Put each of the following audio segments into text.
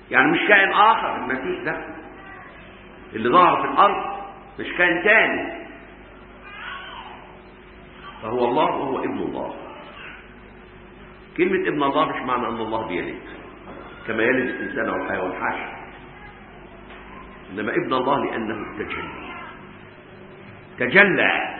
يعني مش كائن آخر المسيح ده اللي ظهر في الأرض مش كائن تاني فهو الله وهو ابن الله كلمة ابن الله مش معنى أن الله بيلد كما يلد الإنسان والحيوان حاشا إنما ابن الله لأنه تجلى تجلى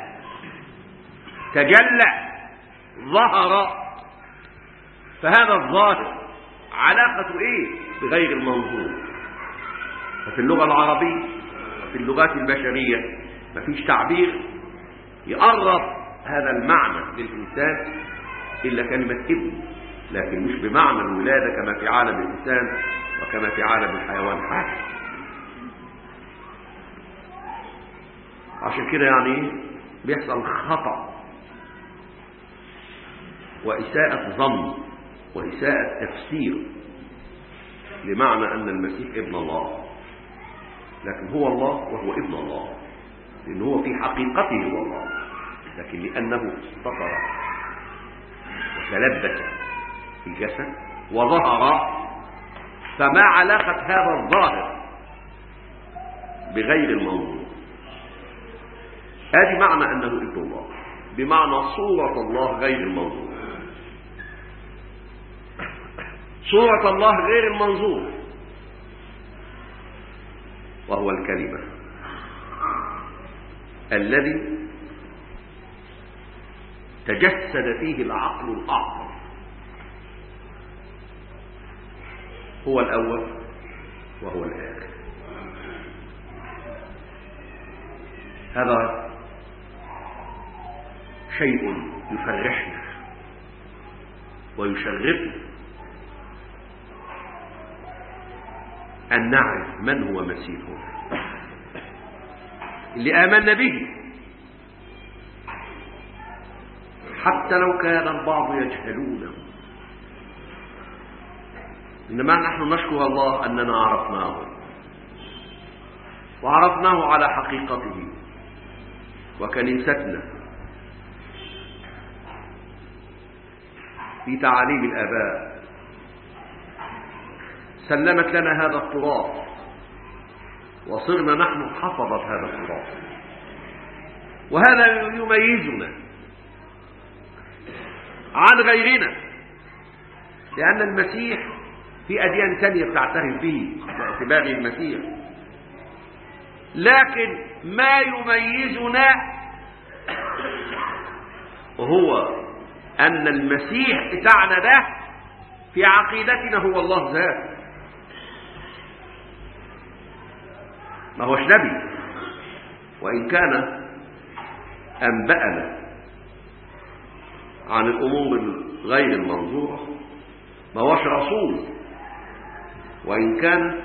تجلى ظهر فهذا الظاهر علاقة ايه بغير المنظور ففي اللغة العربية وفي اللغات البشرية مفيش تعبير يقرب هذا المعنى للإنسان إلا كلمة ابن لكن مش بمعنى الولادة كما في عالم الإنسان وكما في عالم الحيوان حاشا عشان كده يعني بيحصل خطأ وإساءة ظن وإساءة تفسير لمعنى أن المسيح ابن الله لكن هو الله وهو ابن الله لأنه هو في حقيقته هو الله لكن لأنه استطر وتلبس في الجسد وظهر فما علاقة هذا الظاهر بغير المنظور هذه معنى أنه ابن الله بمعنى صورة الله غير المنظور صورة الله غير المنظور وهو الكلمة الذي تجسد فيه العقل الأعظم هو الأول وهو الآخر هذا شيء يفرحنا ويشرفنا أن نعرف من هو مسيحنا اللي آمنا به حتى لو كان البعض يجهلونه إنما نحن نشكر الله أننا عرفناه وعرفناه على حقيقته وكنيستنا في تعاليم الآباء سلمت لنا هذا التراث وصرنا نحن حفظة هذا التراث وهذا يميزنا عن غيرنا لأن المسيح في أديان ثانية بتعترف به باعتباره المسيح لكن ما يميزنا هو أن المسيح بتاعنا ده في عقيدتنا هو الله ذاته ما هوش نبي وإن كان أنبأنا عن الأمور غير المنظورة ما هوش رسول وإن كان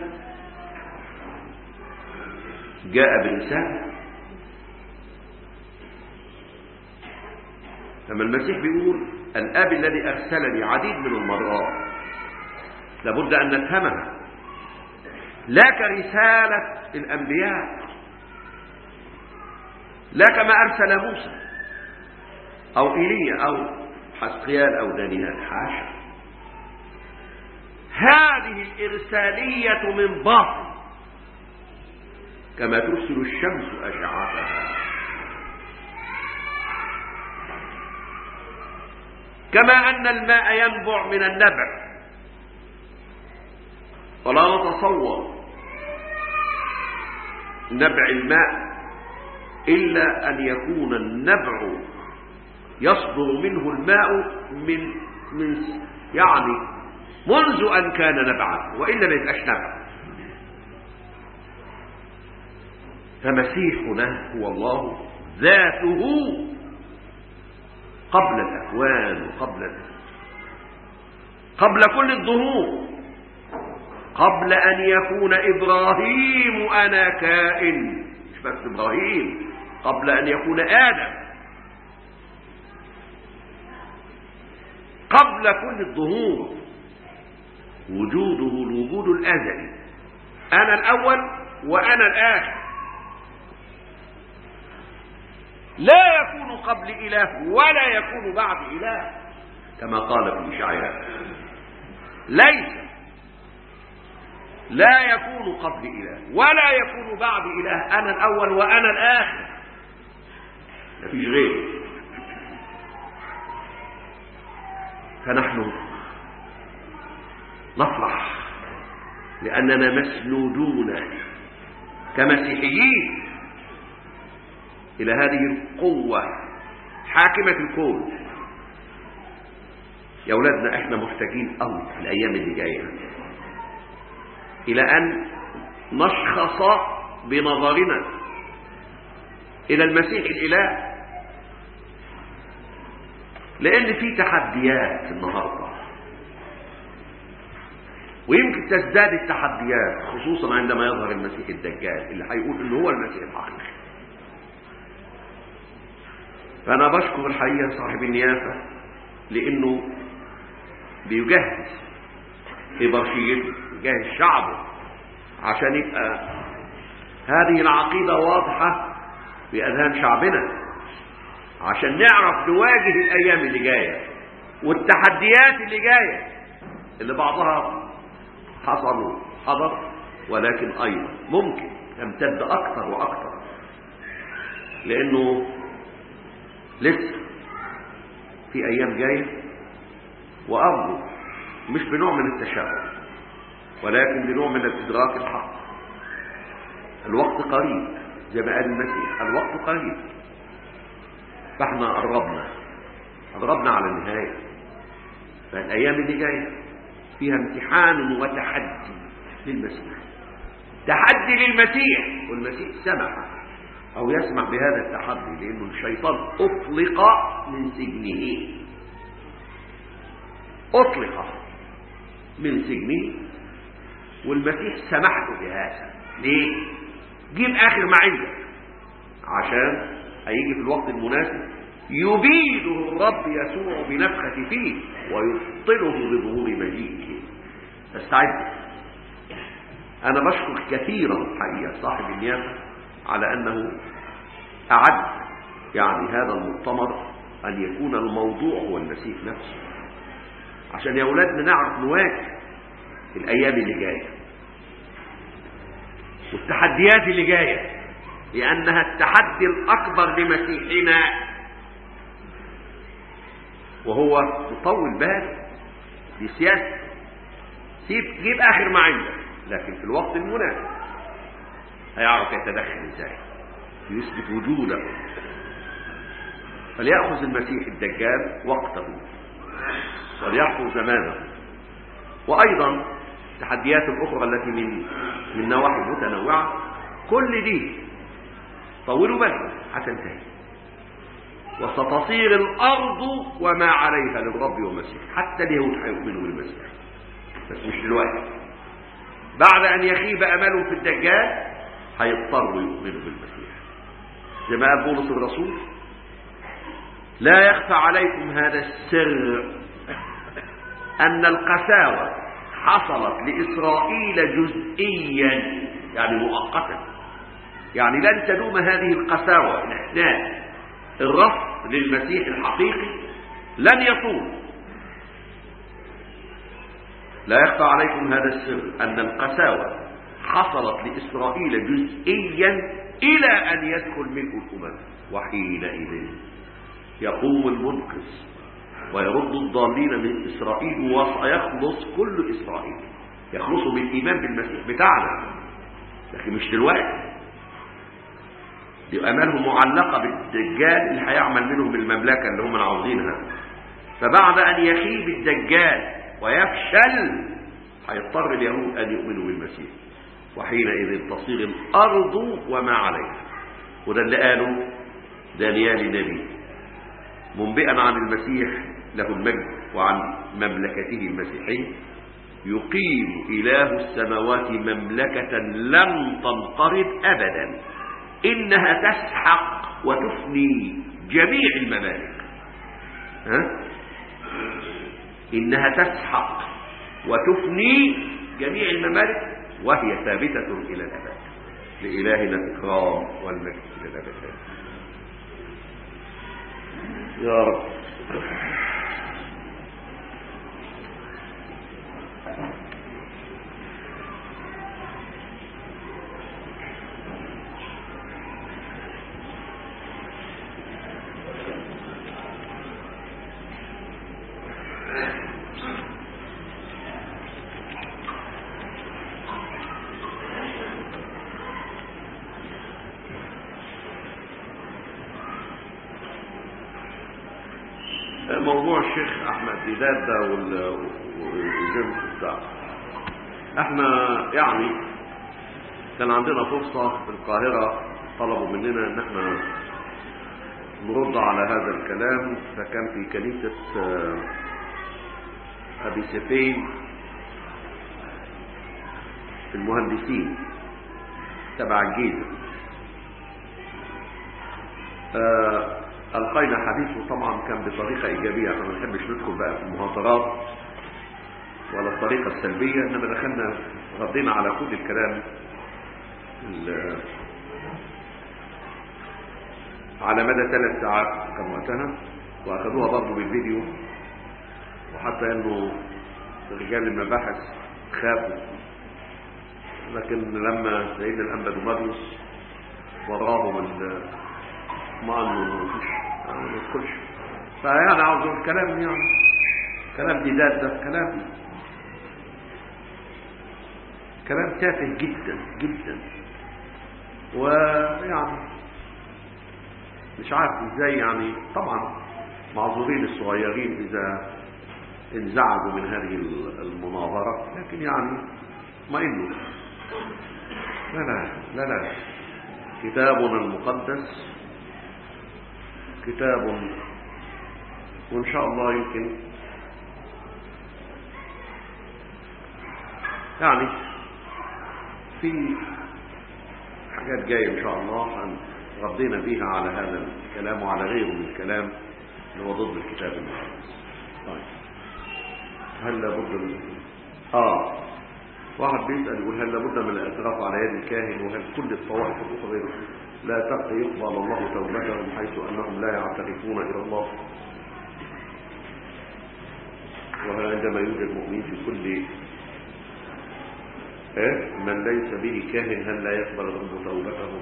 جاء برسالة لما المسيح بيقول الأب الذي أرسلني عديد من المرات لابد أن نفهمها لا كرسالة الأنبياء لا كما أرسل موسى أو إيليا أو حسقيال أو دانيال حاشا هذه الإرسالية من باطن كما ترسل الشمس أشعتها كما أن الماء ينبع من النبع ولا نتصور نبع الماء إلا أن يكون النبع يصدر منه الماء من من يعني منذ أن كان نبعا وإلا ما يبقاش نبع فمسيحنا هو الله ذاته قبل الأكوان وقبل قبل كل الظهور قبل أن يكون إبراهيم أنا كائن مش بس إبراهيم قبل أن يكون آدم قبل كل الظهور وجوده الوجود الأزلي أنا الأول وأنا الآخر لا يكون قبل إله ولا يكون بعد إله كما قال ابن إشعياء ليس لا يكون قبل إله ولا يكون بعد إله أنا الأول وأنا الآخر مفيش غير فنحن نفرح لأننا مسنودون كمسيحيين إلى هذه القوة حاكمة الكون يا أولادنا إحنا محتاجين أوي في الأيام اللي جاية إلى أن نشخص بنظرنا إلى المسيح الإله لأن في تحديات النهاردة ويمكن تزداد التحديات خصوصا عندما يظهر المسيح الدجال اللي هيقول انه هو المسيح الحقيقي فانا بشكر الحقيقه صاحب النيافه لانه بيجهز ابرشيته يجهز شعبه عشان يبقى هذه العقيده واضحه في اذهان شعبنا عشان نعرف نواجه الايام اللي جايه والتحديات اللي جايه اللي بعضها حصل حضر ولكن ايضا ممكن تمتد اكثر واكثر لانه لسه في ايام جايه وارجو مش بنوع من التشاؤم ولكن بنوع من الادراك الحق الوقت قريب زي ما قال المسيح الوقت قريب فاحنا قربنا قربنا على النهايه فالايام اللي جايه فيها امتحان وتحدي للمسيح تحدي للمسيح والمسيح سمح او يسمح بهذا التحدي لانه الشيطان اطلق من سجنه اطلق من سجنه والمسيح سمح له بهذا ليه جيب اخر ما عندك عشان هيجي في الوقت المناسب يبيده الرب يسوع بنفخة فيه ويبطله بظهور مجيئه استعد أنا بشكر كثيرا الحقيقة صاحب النيافة على أنه أعد يعني هذا المؤتمر أن يكون الموضوع هو المسيح نفسه عشان يا أولادنا نعرف نواجه الأيام اللي جاية والتحديات اللي جاية لأنها التحدي الأكبر لمسيحنا وهو تطول بال دي سياسة سيب جيب آخر ما عندك لكن في الوقت المناسب هيعرف يتدخل ازاي يثبت وجوده فليأخذ المسيح الدجال وقته وليحفظ زمانه وأيضا التحديات الأخرى التي من من نواحي متنوعة كل دي طولوا بالكم هتنتهي وستصير الأرض وما عليها للرب والمسيح حتى اليهود هيؤمنوا بالمسيح بس مش دلوقتي بعد أن يخيب أملهم في الدجال هيضطروا يؤمنوا بالمسيح زي ما قال بولس الرسول لا يخفى عليكم هذا السر أن القساوة حصلت لإسرائيل جزئيا يعني مؤقتا يعني لن تدوم هذه القساوة الإحناء الرفض للمسيح الحقيقي لن يطول لا يخفى عليكم هذا السر أن القساوة حصلت لإسرائيل جزئيا إلى أن يدخل ملء الأمم وحينئذ يقوم المنقذ ويرد الضالين من إسرائيل وسيخلص كل إسرائيل يخلصوا بالإيمان بالمسيح بتاعنا لكن مش دلوقتي دي أمالهم معلقة بالدجال اللي هيعمل منهم المملكة اللي هم عاوزينها فبعد أن يخيب الدجال ويفشل هيضطر اليهود أن يؤمنوا بالمسيح وحينئذ تصير الأرض وما عليها وده اللي قاله دانيال النبي منبئا عن المسيح له المجد وعن مملكته المسيحية يقيم إله السماوات مملكة لم تنقرض أبدا إنها تسحق وتفني جميع الممالك ها؟ إنها تسحق وتفني جميع الممالك وهي ثابتة إلى الأبد لإلهنا الإكرام والمجد إلى الأبد يا رب موضوع الشيخ احمد ديدات ده وال- والجيم بتاع احنا يعني كان عندنا فرصة في القاهرة طلبوا مننا ان احنا نرد على هذا الكلام فكان في كنيسة آه، ابي سفين المهندسين تبع الجيزة آه، ألقينا حديثه طبعا كان بطريقة إيجابية احنا ما نحبش ندخل بقى في المهاترات ولا الطريقة السلبية إنما دخلنا ردينا على كل الكلام ال- على مدى ثلاث ساعات كان وقتها وأخذوها برضه بالفيديو وحتى إنه رجال المباحث خافوا لكن لما سيدنا الأنبا دوماديوس وراهم ال- ما انه مفيش يعني ما يدخلش فيعني عاوز اقول كلام يعني كلام دي ذات ده كلام كلام تافه جدا جدا ويعني مش عارف ازاي يعني طبعا معذورين الصغيرين اذا انزعجوا من هذه المناظرة لكن يعني ما انه لا لا لا لا كتابنا المقدس كتاب وإن شاء الله يمكن يعني في حاجات جاية إن شاء الله عن ردينا بيها على هذا الكلام وعلى غيره من الكلام اللي هو ضد الكتاب المقدس طيب هل لابد من آه واحد بيسأل يقول هل لابد من الاعتراف على يد الكاهن وهل كل الطوائف الأخرى لا تبقى يقبل الله توبتهم حيث أنهم لا يعترفون إلى الله وهل عندما يوجد مؤمن في كل إيه؟ من ليس به كاهن هل لا يقبل الله توبتهم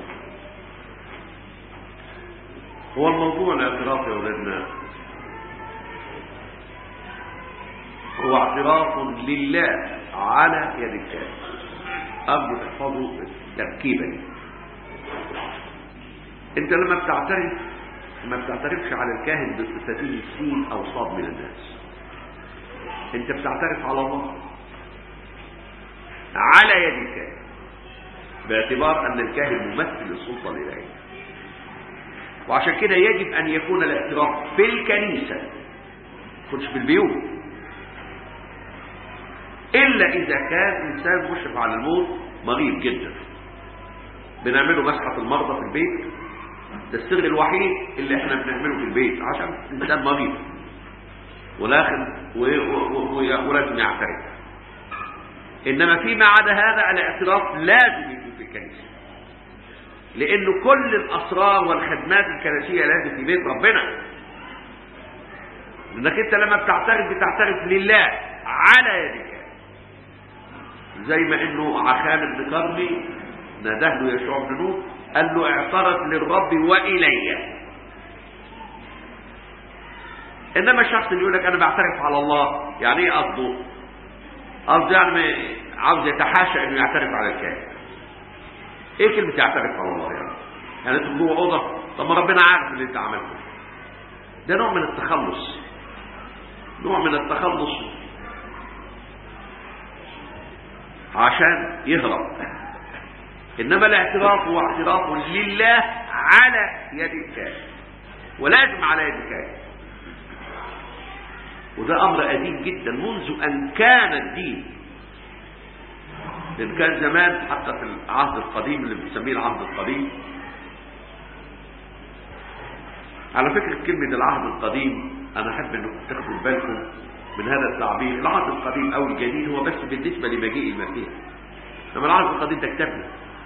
هو الموضوع الاعتراف يا ولدنا هو اعتراف لله على يد الكاهن أرجو تحفظوا التركيبة دي انت لما بتعترف ما بتعترفش على الكاهن بصفته السين او صاد من الناس انت بتعترف على الله على يد الكاهن باعتبار ان الكاهن ممثل السلطه الالهيه وعشان كده يجب ان يكون الاعتراف في الكنيسه مش في البيوت الا اذا كان انسان مشرف على الموت مريض جدا بنعمله مسحه المرضى في البيت ده السر الوحيد اللي احنا بنعمله في البيت عشان الانسان مريض ولكن ولازم يعترف انما فيما عدا هذا الاعتراف لازم يكون في الكنيسه لانه كل الاسرار والخدمات الكنسيه لازم في بيت ربنا لانك انت لما بتعترف بتعترف لله على يدك زي ما انه عخان بن كرمي ناداه له يشوع بن نور قال له اعترف للرب والي انما الشخص اللي يقول لك انا بعترف على الله يعني ايه قصده قصده يعني عاوز يتحاشى انه يعترف على الكاهن ايه كلمه يعترف على الله يعني يعني انت جوه اوضه طب ما ربنا عارف اللي انت عملته ده نوع من التخلص نوع من التخلص عشان يهرب انما الاعتراف هو اعتراف لله على يد الكاهن ولازم على يد الكاهن وده امر قديم جدا منذ ان كان الدين لان كان زمان حتى في العهد القديم اللي بنسميه العهد القديم على فكرة كلمة العهد القديم أنا أحب أنكم تاخدوا بالكم من هذا التعبير العهد القديم أو الجديد هو بس بالنسبة لمجيء المسيح إنما العهد القديم ده كتابنا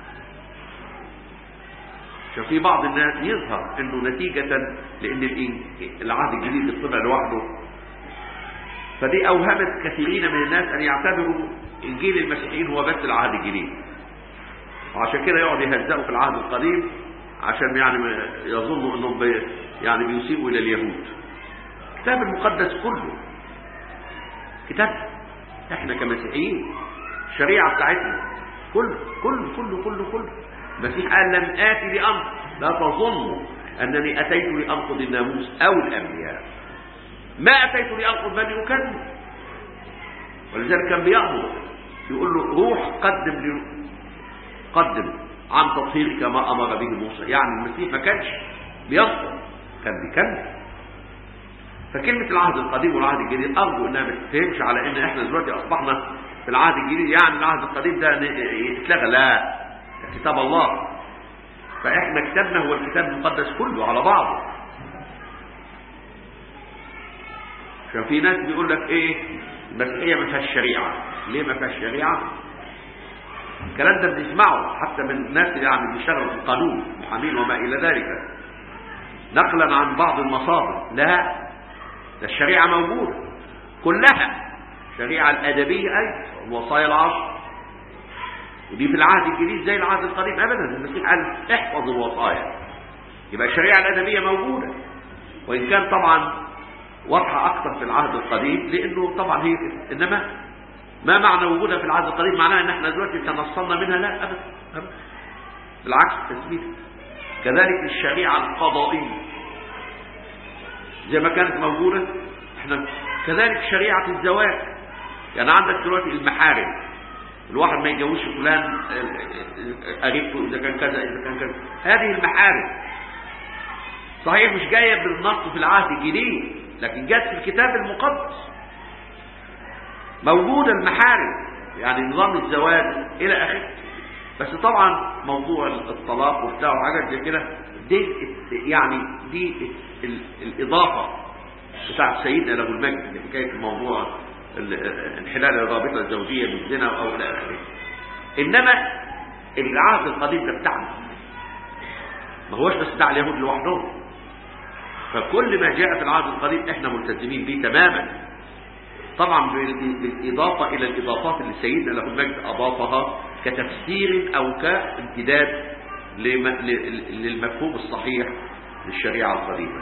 عشان في بعض الناس يظهر انه نتيجة لان العهد الجديد اللي طلع لوحده فدي اوهمت كثيرين من الناس ان يعتبروا انجيل المسيحيين هو بس العهد الجديد وعشان كده يقعد يهزقوا في العهد القديم عشان يعني يظنوا انهم بي يعني بيسيئوا الى اليهود الكتاب المقدس كله كتاب احنا كمسيحيين الشريعه بتاعتنا كله كله كله كله كله المسيح قال لم آتي لأمر لا تظنوا أنني أتيت لأنقض الناموس أو الأنبياء ما أتيت لأنقض من يكلم ولذلك كان بيأمر يقول له روح قدم لي قدم عن تطهيرك ما أمر به موسى يعني المسيح ما كانش بينقض كان بيكلم فكلمة العهد القديم والعهد الجديد أرجو إنها ما تتفهمش على إن إحنا دلوقتي أصبحنا في العهد الجديد يعني العهد القديم ده يتلغى لا ده كتاب الله فإحنا كتابنا هو الكتاب المقدس كله على بعضه عشان في ناس بيقول لك إيه المسيحية ما فيهاش شريعة ليه ما فيهاش شريعة؟ الكلام ده بنسمعه حتى من الناس اللي يعني بيشتغلوا في القانون محامين وما إلى ذلك نقلا عن بعض المصادر لا ده الشريعة موجودة كلها الشريعة الأدبية أي وصايا العصر ودي في العهد الجديد زي العهد القديم أبدا المسيح قال احفظ الوصايا يبقى الشريعة الأدبية موجودة وإن كان طبعا واضحة أكثر في العهد القديم لأنه طبعا هي إنما ما معنى وجودها في العهد القديم معناه إن احنا دلوقتي تنصلنا منها لا أبدا أبدا بالعكس تثبيت كذلك الشريعة القضائية زي ما كانت موجودة احنا كذلك شريعة الزواج يعني عندك دلوقتي المحارم الواحد ما يتجوزش فلان قريبته اذا كان كذا اذا كان كذا هذه المحارم صحيح مش جايه بالنص في العهد الجديد لكن جت في الكتاب المقدس موجوده المحارم يعني نظام الزواج الى اخره بس طبعا موضوع الطلاق وبتاع وحاجات زي كده دي يعني دي الإضافة بتاع سيدنا له المجد لحكاية الموضوع انحلال الرابطة الزوجية بالزنا أو إلى آخره إنما العهد القديم ده بتاعنا ما هوش بس بتاع اليهود لوحدهم فكل ما جاء في العهد القديم احنا ملتزمين به تماما طبعا بالإضافة إلى الإضافات اللي سيدنا له المجد أضافها كتفسير أو كامتداد للمفهوم الصحيح للشريعة القديمة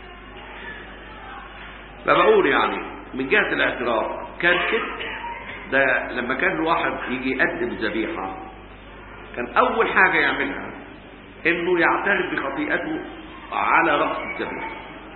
فبقول يعني من جهة الاعتراف كان كده ده لما كان الواحد يجي يقدم ذبيحة كان أول حاجة يعملها إنه يعترف بخطيئته على رأس الذبيحة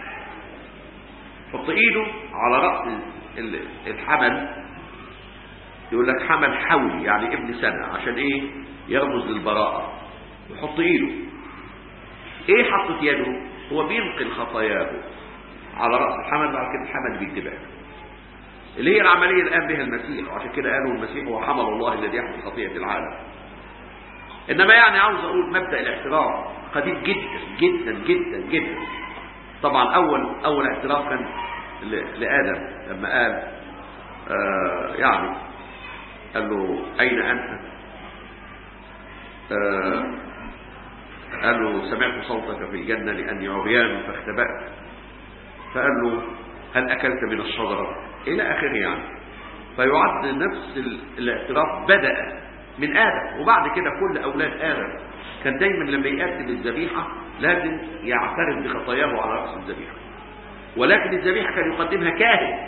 يحط إيده على رأس الحمل يقول لك حمل حولي يعني ابن سنة عشان إيه يرمز للبراءة يحط إيده ايه حطت يده هو بينقل خطاياه على رأس الحمل بعد كده الحمل بيتبع اللي هي العملية اللي قام بها المسيح وعشان كده قالوا المسيح هو حمل الله الذي يحمل خطيئة العالم انما يعني عاوز اقول مبدأ الاعتراف قديم جدا جدا جدا جدا طبعا اول اول اعتراف كان لآدم لما قال آه يعني قال له اين انت آه قال له سمعت صوتك في الجنة لأني عريان فاختبأت فقال له هل أكلت من الشجرة إلى آخره يعني فيعد نفس الاعتراف بدأ من آدم وبعد كده كل أولاد آدم كان دايما لما يقدم الذبيحة لازم يعترف بخطاياه على رأس الذبيحة ولكن الذبيحة كان يقدمها كاهن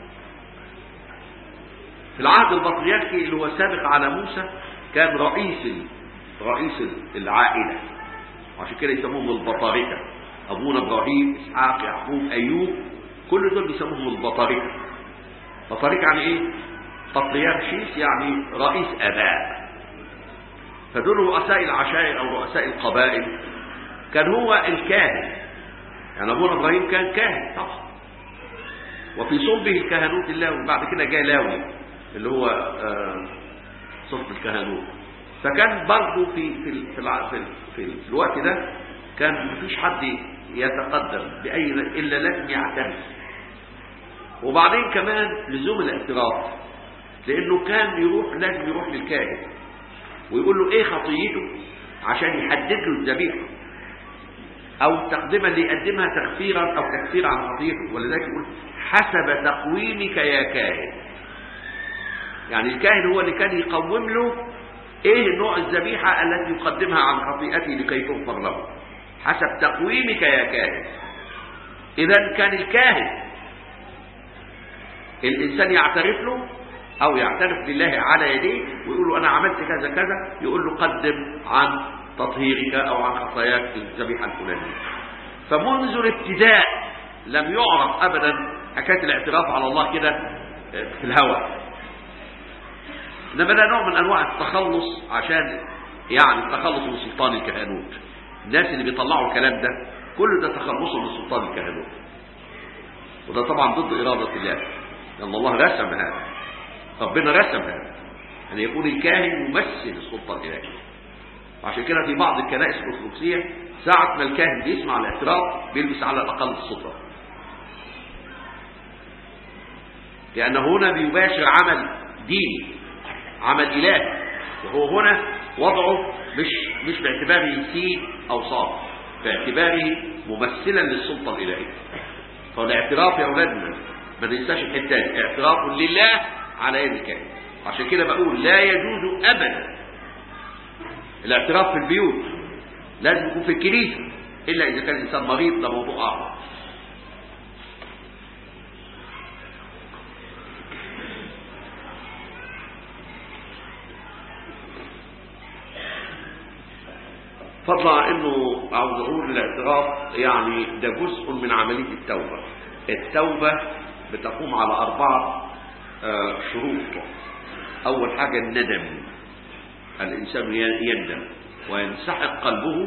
في العهد البطريركي اللي هو سابق على موسى كان رئيس رئيس العائلة وعشان كده يسموهم البطاركة أبونا إبراهيم إسحاق يعقوب أيوب كل دول بيسموهم البطاركة بطاركة يعني إيه؟ بطريرشيس يعني رئيس آباء فدول رؤساء العشائر أو رؤساء القبائل كان هو الكاهن يعني أبونا إبراهيم كان كاهن طبعا وفي صلبه الكهنوت اللاوي وبعد كده جاء لاوي اللي هو آه صلب الكهنوت فكان برضه في في في, في, في, في الوقت ده كان مفيش حد يتقدم بأي إلا لازم يعترف وبعدين كمان لزوم الاعتراف لأنه كان يروح لازم يروح للكاهن ويقول له إيه خطيته عشان يحدد له الذبيحة أو تقديما ليقدمها تغفيرا أو تكفيرا عن خطيته ولذلك يقول حسب تقويمك يا كاهن يعني الكاهن هو اللي كان يقوم له ايه نوع الذبيحة التي يقدمها عن خطيئته لكي تغفر له حسب تقويمك يا كاهن اذا كان الكاهن الانسان يعترف له او يعترف لله على يديه ويقول له انا عملت كذا كذا يقول له قدم عن تطهيرك او عن خطاياك الذبيحة الفلانية فمنذ الابتداء لم يعرف ابدا حكايه الاعتراف على الله كده آه، في الهوى انما ده نوع من انواع التخلص عشان يعني التخلص من سلطان الكهنوت الناس اللي بيطلعوا الكلام ده كل ده تخلصه من سلطان الكهنوت وده طبعا ضد إرادة الله لأن الله رسم هذا ربنا رسم هذا أن يكون الكاهن يمثل السلطة الإلهية وعشان كده في بعض الكنائس الأرثوذكسية ساعة ما الكاهن بيسمع الاعتراف بيلبس على الأقل السترة لأنه هنا بيباشر عمل ديني عمل إلهي وهو هنا وضعه مش مش باعتباره سيد أو صاد باعتباره ممثلا للسلطة الإلهية فالاعتراف يا أولادنا ما ننساش الحتة دي اعتراف لله على يد الكاهن عشان كده بقول لا يجوز أبدا الاعتراف في البيوت لازم يكون في الكنيسة إلا إذا كان الإنسان مريض ده موضوع آخر فضلا انه عاوز اقول الاعتراف يعني ده جزء من عمليه التوبه التوبه بتقوم على اربعه آه، شروط اول حاجه الندم الانسان يندم وينسحق قلبه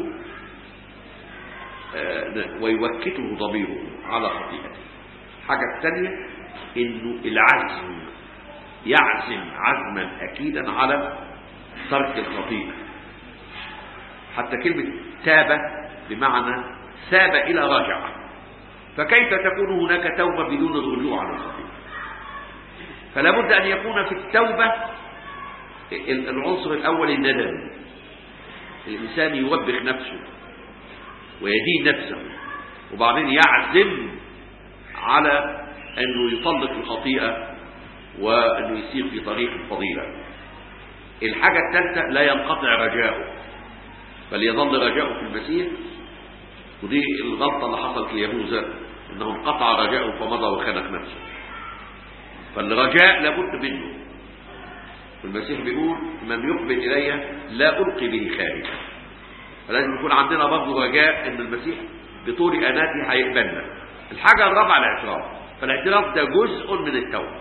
آه، ويوكته ضميره على خطيئته الحاجه الثانيه انه العزم يعزم عزما اكيدا على ترك الخطيئه حتى كلمة تاب بمعنى ثاب إلى رجع فكيف تكون هناك توبة بدون الرجوع على الخطيئة فلا بد أن يكون في التوبة العنصر الأول الندم الإنسان يوبخ نفسه ويدين نفسه وبعدين يعزم على أنه يطلق الخطيئة وأنه يسير في طريق الفضيلة الحاجة الثالثة لا ينقطع رجاؤه بل يظل رجاؤه في المسيح ودي الغلطة اللي حصلت ليهوذا انه انقطع رجاؤه فمضى وخنق نفسه فالرجاء لابد منه والمسيح بيقول من يقبل الي لا القي به خارجا فلازم يكون عندنا برضه رجاء ان المسيح بطول اناته هيقبلنا الحاجه الرابعه الاعتراف فالاعتراف ده جزء من التوبه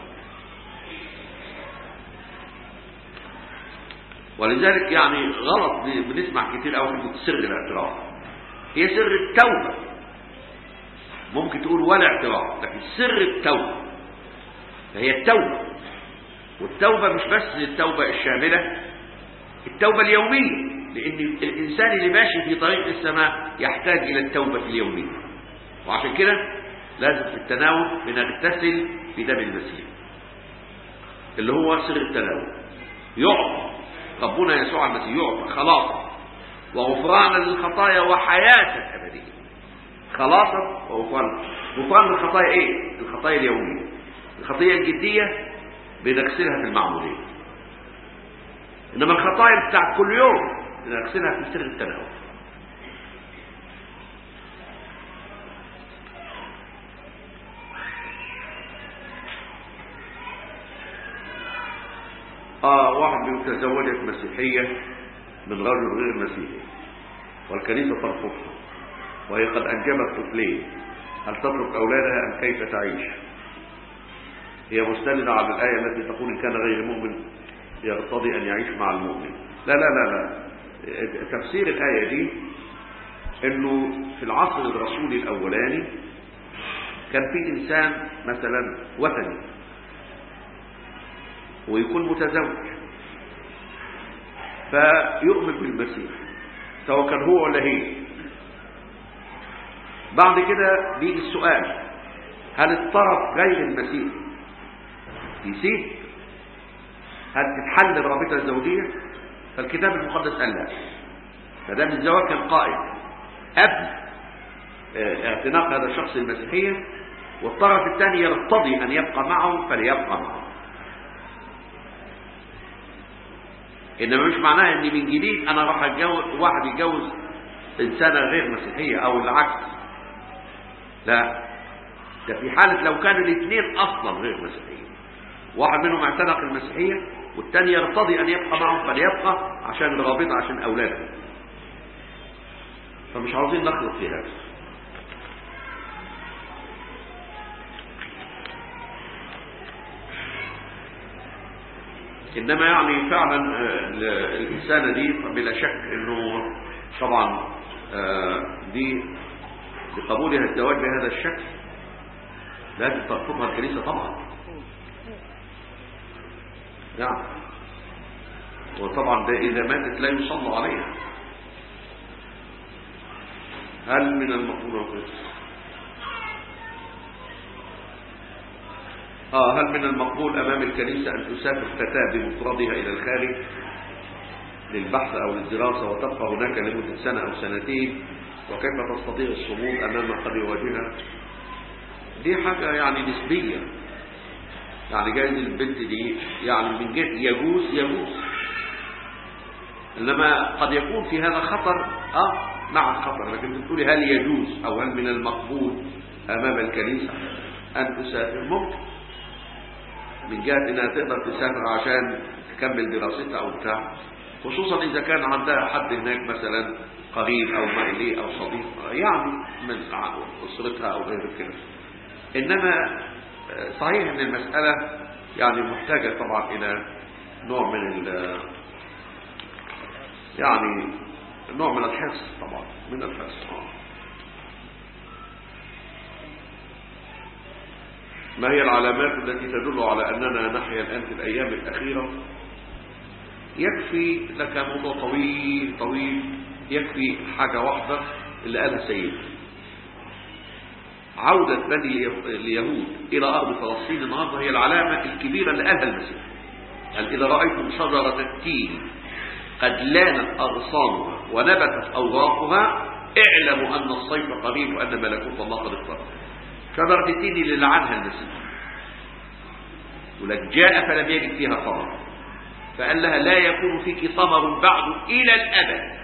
ولذلك يعني غلط بنسمع كتير قوي كلمه سر الاعتراف هي سر التوبه ممكن تقول ولا اعتراف لكن سر التوبه فهي التوبه والتوبه مش بس التوبه الشامله التوبه اليوميه لان الانسان اللي ماشي في طريق السماء يحتاج الى التوبه اليوميه وعشان كده لازم في التناول بنغتسل بدم المسيح اللي هو سر التناول يعطى ربنا يسوع المسيح يعطى خلاصا وغفرانا للخطايا وحياة أبدية خلاصا وغفرانا غفران الخطايا ايه الخطايا اليومية الخطية الجدية بنغسلها في المعمودية انما الخطايا بتاع كل يوم بنغسلها في سر التناول اه واحد متزوجة مسيحية من رجل غير مسيحي والكنيسة ترفضها وهي قد أنجبت طفلين هل تترك أولادها أم كيف تعيش هي مستندة على الآية التي تقول إن كان غير مؤمن يرتضي أن يعيش مع المؤمن لا لا لا لا تفسير الآية دي انه في العصر الرسولي الاولاني كان في انسان مثلا وثني ويكون متزوج فيؤمن بالمسيح سواء كان هو ولا هي بعد كده بيجي السؤال هل الطرف غير المسيح يسيب هل تتحل الرابطة الزوجية فالكتاب المقدس قال لا ما دام الزواج كان قائم قبل اعتناق هذا الشخص المسيحية والطرف الثاني يرتضي أن يبقى معه فليبقى معه إنما مش معناها إن من جديد أنا راح أتجوز واحد يتجوز إنسانة غير مسيحية أو العكس لا ده في حالة لو كانوا الاثنين أصلا غير مسيحيين واحد منهم اعتنق المسيحية والثاني يرتضي أن يبقى معهم فليبقى عشان الرابطة عشان أولاده فمش عاوزين نخلط في هذا إنما يعني فعلا آه، ال- الإنسانة دي بلا شك أنه طبعا آه، دي بقبولها الزواج بهذا الشكل لازم ترفضها الكنيسة طبعا نعم وطبعا ده إذا ماتت لا يصلى عليها هل من المقبول آه هل من المقبول أمام الكنيسة أن تسافر فتاة بمفردها إلى الخارج للبحث أو للدراسة وتبقى هناك لمدة سنة أو سنتين وكيف تستطيع الصمود أمام ما قد يواجهها دي حاجة يعني نسبية يعني جايز البنت دي يعني من جهة يجوز يجوز إنما قد يكون في هذا خطر آه مع الخطر لكن بتقولي هل يجوز أو هل من المقبول أمام الكنيسة أن تسافر ممكن من جهة إنها تقدر تسافر عشان تكمل دراستها أو بتاع خصوصا إذا كان عندها حد هناك مثلا قريب أو مائلي أو صديق يعني من أسرتها أو غير كده إنما صحيح أن المسألة يعني محتاجة طبعا إلى نوع من ال يعني نوع من الحرص طبعا من الحرص ما هي العلامات التي تدل على أننا نحيا الآن في الأيام الأخيرة يكفي لك موضوع طويل طويل يكفي حاجة واحدة اللي قالها سيد عودة بني اليهود إلى أرض فلسطين النهاردة هي العلامة الكبيرة اللي قالها المسيح قال إذا رأيتم شجرة التين قد لانت أغصانها ونبتت أوراقها اعلموا أن الصيف قريب وأن ملكوت الله قد اقترب شجرة التين اللي لعنها المسيح ولك جاء فلم يجد فيها ثمر فقال لها لا يكون فيك ثمر بعد إلى الأبد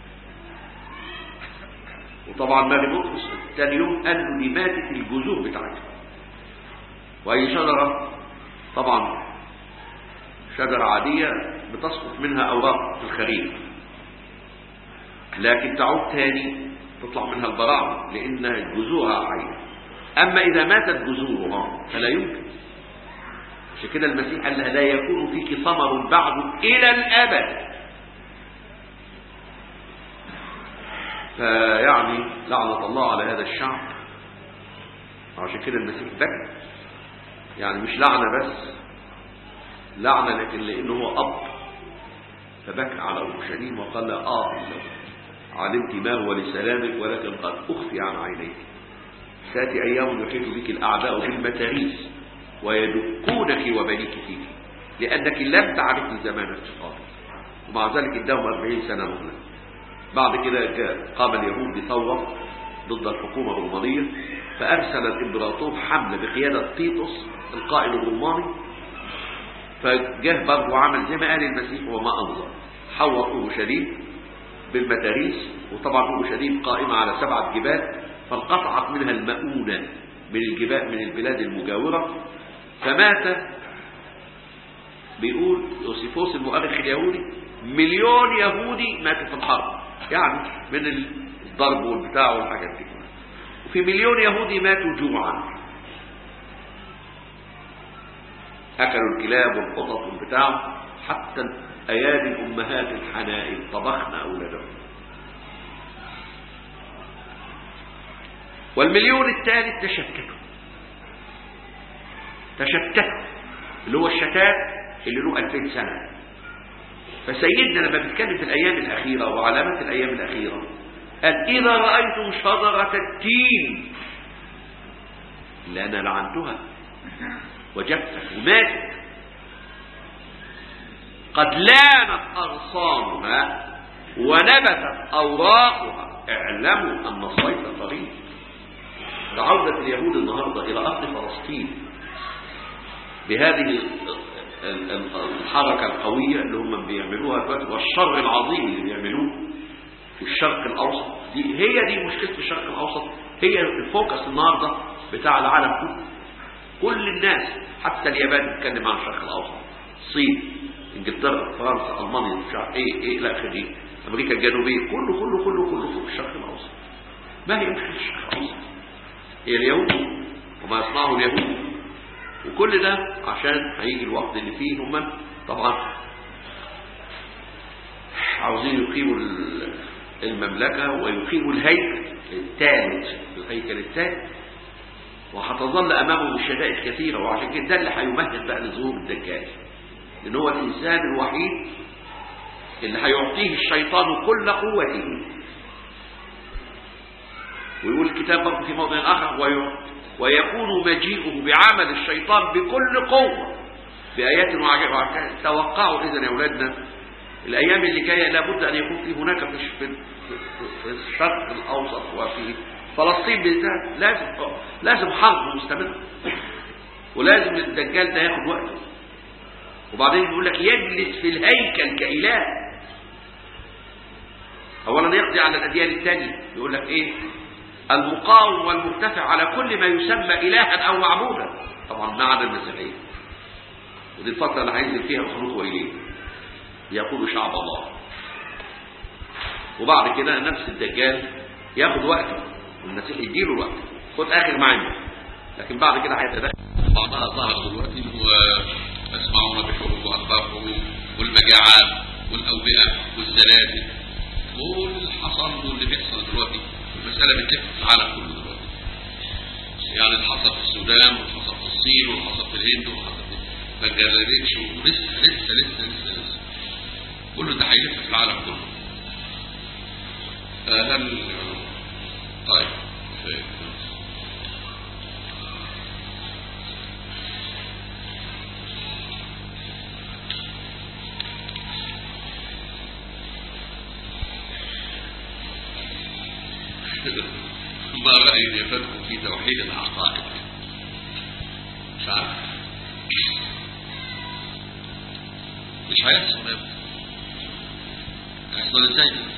وطبعا ماري بطرس ثاني يوم قال له دي ماتت الجذور بتاعتها وأي شجرة طبعا شجرة عادية بتسقط منها أوراق في الخريف لكن تعود تاني تطلع منها البراعم لأنها جذورها عينة أما إذا ماتت جذورها فلا يمكن عشان كده المسيح قال لها لا يكون فيك ثمر بعد إلى الأبد فيعني لعنة الله على هذا الشعب عشان كده المسيح بكى يعني مش لعنة بس لعنة لكن لأنه هو أب فبكى على أورشليم وقال لها آه علمت ما هو لسلامك ولكن قد أخفي عن عينيك تأتي أيام يحيط بك الأعداء بالمتاريس ويدقونك وبنيك فيك لأنك لم تعرفي زمان افتقارك ومع ذلك اداهم أربعين سنة مهلة بعد كده قام اليهود بثورة ضد الحكومة الرومانية فأرسل الإمبراطور حملة بقيادة تيتوس القائد الروماني فجاه برضه وعمل زي ما قال المسيح وما أنظر حوط أورشليم بالمتاريس وطبعا أورشليم قائمة على سبعة جبال فانقطعت منها المؤونة من الجبال من البلاد المجاورة فمات بيقول يوسيفوس المؤرخ اليهودي مليون يهودي ماتوا في الحرب يعني من الضرب والبتاع والحاجات دي وفي مليون يهودي ماتوا جوعا أكلوا الكلاب والقطط والبتاع حتى أيادي الأمهات الحنائن طبخنا أولادهم والمليون الثالث تشتتوا تشتتوا اللي هو الشتات اللي له 2000 سنة فسيدنا لما بيتكلم في الأيام الأخيرة وعلامات الأيام الأخيرة قال إذا رأيتم شجرة التين اللي أنا لعنتها وجفت وماتت قد لانت أغصانها ونبتت أوراقها اعلموا أن الصيف قريب عودة اليهود النهاردة إلى أرض فلسطين بهذه الحركة القوية اللي هم بيعملوها دلوقتي والشر العظيم اللي بيعملوه في الشرق الأوسط دي هي دي مشكلة الشرق الأوسط هي الفوكس النهاردة بتاع العالم كله كل الناس حتى اليابان بتتكلم عن الشرق الأوسط الصين انجلترا فرنسا المانيا مش عارف ايه ايه الى اخره امريكا الجنوبيه كله كله كله كله في الشرق الاوسط ما هي مشكله الشرق الاوسط هي اليهود وما يصنعه اليهود وكل ده عشان هيجي الوقت اللي فيه هم طبعا عاوزين يقيموا ال- المملكة ويقيموا الهيكل الثالث الهيكل الثالث وهتظل أمامهم الشدائد كثيرة وعشان كده ده اللي هيمهد بقى لظهور الدجال لأن هو الإنسان الوحيد اللي هيعطيه الشيطان كل قوته ويقول الكتاب برضه في موضع آخر وي- ويكون مجيئه بعمل الشيطان بكل قوة بآيات وعجائب توقعوا إذا يا أولادنا الأيام اللي جاية لابد أن يكون في هناك في في في الشرق الأوسط وفي فلسطين بالذات لازم لازم حرب مستمرة ولازم الدجال ده ياخد وقته وبعدين يقول لك يجلس في الهيكل كإله أولا يقضي على الأديان الثانية يقول لك إيه المقاوم والمرتفع على كل ما يسمى إلها أو معبودا طبعا ما عدا المسيحية ودي الفترة اللي هينزل فيها الخروج وإليه يقول شعب الله وبعد كده نفس الدجال ياخد وقته والمسيح يديله الوقت خد آخر معنا لكن بعد كده هيتدخل بعضها ظهر دلوقتي ويسمعون بحروب واخبارهم والمجاعات والاوبئه والزلازل كل اللي حصل له اللي بيحصل دلوقتي المساله بتلف في العالم كله دلوقتي يعني اللي حصل في السودان واللي حصل في الصين واللي حصل في الهند واللي حصل في بنجلاديش ولسه لسه لسه لسه لسه كله ده هيلف في العالم كله آه، هل طيب طيب. ما رأي نيفتكم في توحيد العقائد مش عارف مش هيحصل يا ابني. هيحصل ازاي ده؟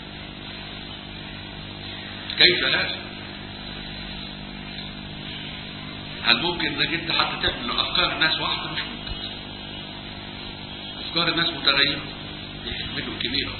كيف لا هل ممكن انك انت حتى تعمل افكار الناس واحده مش ممكن افكار الناس متغيره دي حكمته الكبيره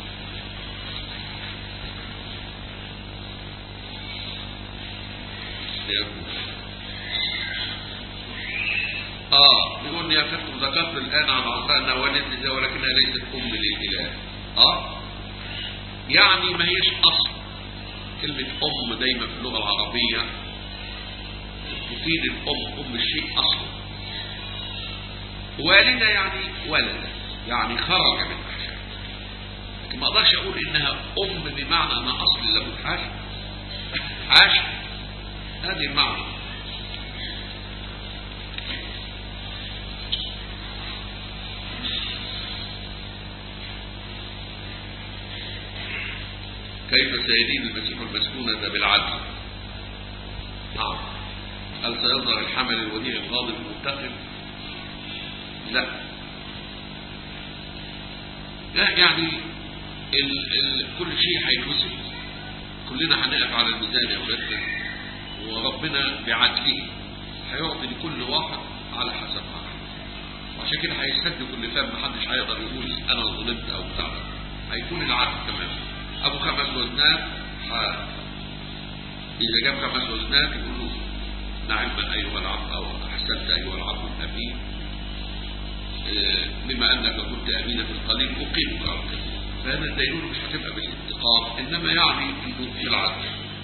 اه بيقول يا فندم ذكرت الان عن عطاء انها والدة زي ولكنها ليست ام للاله اه يعني ما هيش اصل كلمة ام دايما في اللغة العربية تفيد الام ام الشيء اصلا والدة يعني ولد يعني خرج من احشاء لكن ما اقدرش اقول انها ام بمعنى انها اصل له حاشا حاشا هذه المعنى كيف سيدين المسيح المسكونة بالعدل نعم هل سيظهر الحمل الوديع الغاضب المنتقم لا لا يعني ال ال كل شيء هيتوسع كلنا هنقف على الميزان يا اولادنا وربنا بعدله هيعطي لكل واحد على حسب عمله وعشان كده هيسد كل فم محدش هيقدر يقول انا ظلمت او بتاع ده. هيكون العدل تماما ابو خمس وزنات ح- اذا جاب خمس وزنات يقول له نعم ايها العبد او احسنت ايها العبد الامين آه، بما انك كنت امينا في القليل اقيمك على الكثير فهذا الدينون مش هتبقى بالانتقام انما يعني في في العدل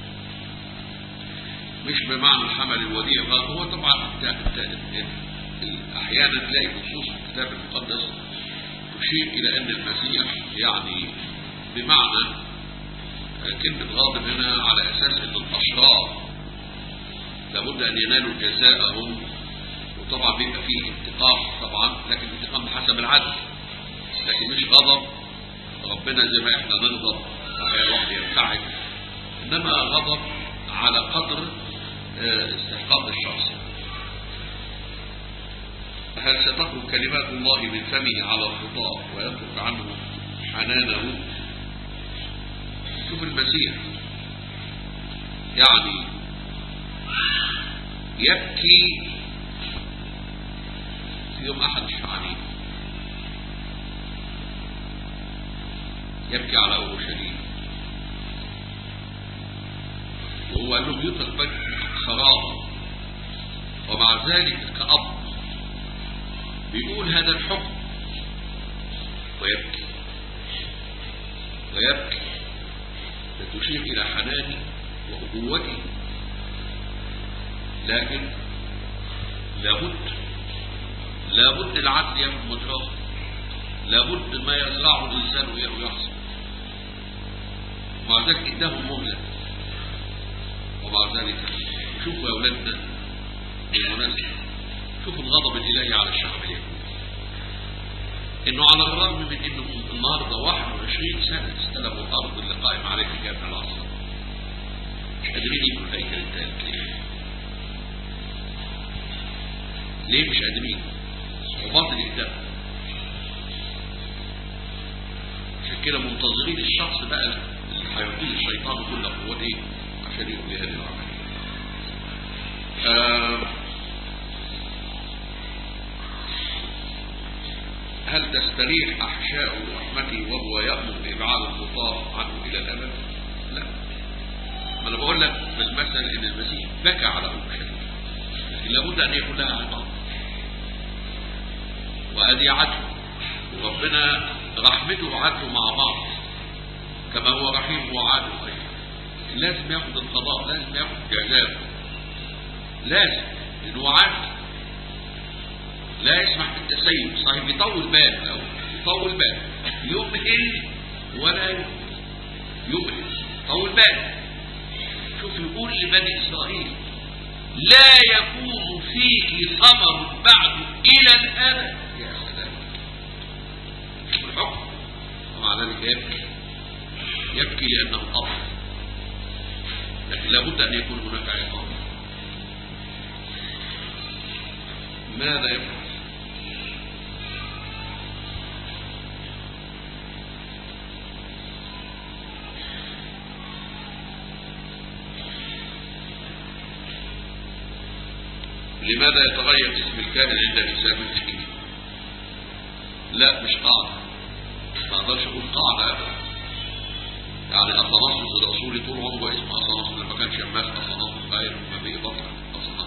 مش بمعنى الحمل الوديع بل هو طبعا الت- الت- ال- احيانا تلاقي نصوص في الكتاب المقدس تشير الى ان المسيح يعني بمعنى آه، كلمة غاضب هنا على اساس ان الاشرار لابد ان ينالوا جزاءهم وطبعا بيبقى فيه انتقام طبعا لكن الانتقام بحسب العدل لكن مش غضب ربنا زي ما احنا نغضب صحيح الواحد يرتعد انما غضب على قدر آه، استحقاق الشخص هل ستخرج كلمات الله من فمه على الخطاب ويترك عنه حنانه شوف المسيح يعني يبكي في يوم أحد الشعانين يبكي على أورشليم وهو قال لهم يطلق بك خرابا ومع ذلك كأب بيقول هذا الحكم ويبكي ويبكي فتشير إلى حناني وأبوتي لكن لابد لابد العدل ياخد مجراه لابد ما يزرعه الإنسان ويحصل ومع ذلك إداهم مهلة ومع ذلك شوفوا يا أولادنا بالمناسبة شوفوا الغضب الإلهي على الشعب اليهودي إنه على الرغم من إنه النهاردة 21 سنة استلموا الأرض اللي قائم عليها جامع العصر مش قادرين يبنوا الهيكل الثالث ليه؟ ليه مش قادرين؟ صعوبات الإهداف عشان كده منتظرين الشخص بقى اللي هيعطيه الشيطان كل قوته عشان يقوم بهذه العملية. آه هل تستريح أحشاء رحمته وهو يأمر بإبعاد الخطاة عنه إلى الأبد؟ لا. ما أنا بقول لك بالمثل إن المسيح بكى على أم شريك. لكن لابد أن يكون لها عقاب. وأدي عدل. وربنا رحمته وعدله مع بعض. كما هو رحيم وعدل أيضا. لازم ياخد القضاء، لازم ياخد جزاءه. لازم لأنه عدل. لا يسمح بالتسيب صحيح يطول بال أو يطول بال يمهل ولا يمهل يمهل طول بال شوف يقول لبني إسرائيل لا يكون فيك ثمر بعد إلى الأبد يا سلام شوف الحكم ومع ذلك يبكي يبكي لأنه أب لكن لابد أن يكون هناك عقاب ماذا يفعل لماذا يتغير اسم الكاهن عند الإسلام التكليف لا مش قاعدة ما اقدرش اقول قاعدة ابدا يعني اصناص الرسول طول عمره اسمه اصناص لما كان شماس اصناص غير ما بيه بطل اصناص